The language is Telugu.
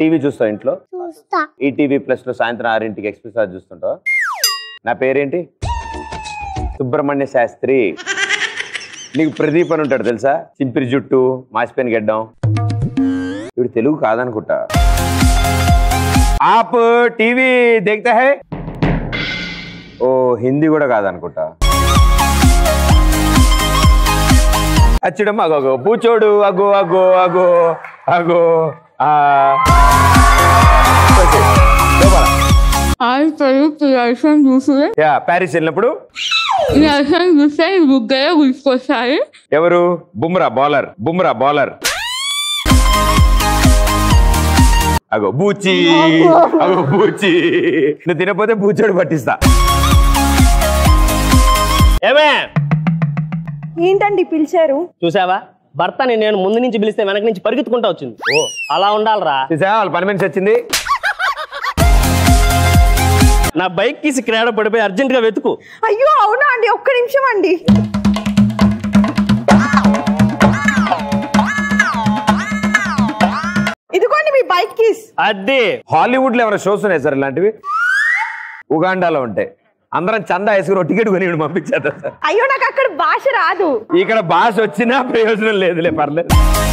టీవీ చూస్తావు ఇంట్లో చూస్తా ఈ టీవీ ప్లస్ లో సాయంత్రం ఆరింటికి ఎక్స్ప్రెస్ అది చూస్తుంటావా నా పేరేంటి సుబ్రహ్మణ్య శాస్త్రి నీకు ప్రదీప్ అని ఉంటాడు తెలుసా చింపిరి జుట్టు మాసిపోయిన గెడ్డం ఇప్పుడు తెలుగు కాదనుకుంటా ఆప్ టీవీ దేఖతా హై ఓ హిందీ కూడా కాదనుకుంటా అచ్చడం అగో పూచోడు అగో అగో అగో అగో ఆ లోపల. आज पहले प्रदर्शन दूसरे యా ప్యారిస్ వెళ్ళినప్పుడు प्रदर्शन दूसरे बुग्गरे గుర్తుకొస్తాయి ఎవరు బుమ్రా బౌలర్ బుమ్రా బౌలర్ అగో బూచి అగో బూచి నువ్వు తినపోతే బూచోడు పట్టిస్తా ఏమే ఏంటండి పిలిచారు చూసావా భర్తని నేను ముందు నుంచి పిలిస్తే వెనక నుంచి పరిగెత్తుకుంటా వచ్చింది ఓ అలా ఉండాలిరా చూసా వాళ్ళ పని మనిషి వచ్చింది నా బైక్ కీసి క్రీడ పడిపోయి అర్జెంట్ గా వెతుకు అయ్యో అవునా అండి ఒక్క నిమిషం అండి ఇదిగోండి మీ బైక్ కీస్ అదే హాలీవుడ్ లో ఏమైనా షోస్ ఉన్నాయి సార్ ఇలాంటివి ఉగాండాలో ఉంటాయి అందరం చందా వేసుకుని టికెట్ కొని ఈవిడ పంపించేద్దాం సార్ అయ్యో నాకు అక్కడ భాష రాదు ఇక్కడ భాష వచ్చినా ప్రయోజనం లేదులే పర్లేదు